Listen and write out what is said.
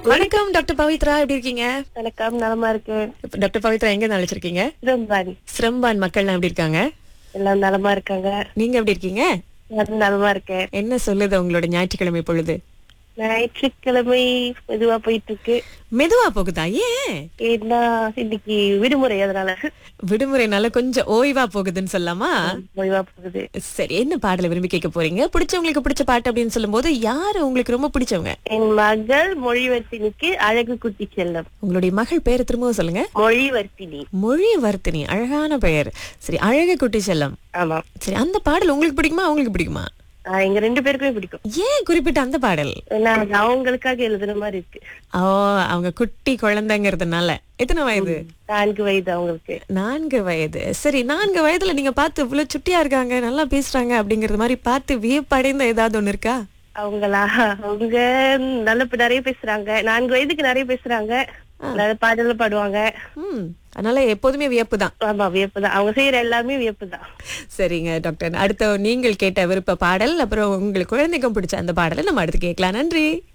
வணக்கம் டாக்டர் பவித்ரா எப்படி இருக்கீங்க வணக்கம் நலமா இருக்கேன் டாக்டர் பவித்ரா எங்க அழைச்சிருக்கீங்க சிதம்பாணி சிரம்பான் மக்கள்லாம் எப்படி இருக்காங்க எல்லாம் நலமா இருக்காங்க நீங்க எப்படி இருக்கீங்க நானும் நலமா இருக்கேன் என்ன சொல்லுது உங்களோட ஞாயிற்றுக்கிழமை பொழுது ஞாயிற்றுக்கிழமை மெதுவா போயிட்டு இருக்கு மெதுவா போகுதா ஏன் ஏன்னா இன்னைக்கு விடுமுறை அதனால விடுமுறைனால கொஞ்சம் ஓய்வா போகுதுன்னு சொல்லலாமா ஓய்வா போகுது சரி என்ன பாடலை விரும்பி கேட்க போறீங்க பிடிச்சவங்களுக்கு பிடிச்ச பாட்டு அப்படின்னு சொல்லும்போது யாரு உங்களுக்கு ரொம்ப பிடிச்சவங்க என் மகள் மொழிவர்த்தினிக்கு அழகு குட்டி செல்லம் உங்களுடைய மகள் பேரை திரும்பவும் சொல்லுங்க மொழிவர்த்தினி மொழி வர்த்தினி அழகான பெயர் சரி அழக குட்டி செல்லம் ஆமா சரி அந்த பாடல் உங்களுக்கு பிடிக்குமா அவங்களுக்கு பிடிக்குமா ஆஹ் எங்க ரெண்டு பேருக்குமே பிடிக்கும் ஏன் குறிப்பிட்ட அந்த பாடல் ஏன்னா அது அவங்களுக்காக எழுதுன மாதிரி இருக்கு ஓ அவங்க குட்டி குழந்தைங்கிறதுனால எத்தனை வயது நான்கு வயது அவங்களுக்கு நான்கு வயது சரி நான்கு வயதுல நீங்க பார்த்து இவ்வளவு சுட்டியா இருக்காங்க நல்லா பேசுறாங்க அப்படிங்கறது மாதிரி பார்த்து வியப்படைந்த ஏதாவது ஒண்ணு இருக்கா அவங்களா அவங்க நல்ல நிறைய பேசுறாங்க நான்கு வயதுக்கு நிறைய பேசுறாங்க நல்ல பாடல பாடுவாங்க ம் அதனால எப்போதுமே வியப்பு தான் ஆமா வியப்புதான் அவங்க செய்யற எல்லாமே வியப்புதான் சரிங்க டாக்டர் அடுத்த நீங்கள் கேட்ட விருப்ப பாடல் அப்புறம் உங்களுக்கு குழந்தைக்கும் பிடிச்ச அந்த பாடலை நம்ம அடுத்து கேட்கலாம் நன்றி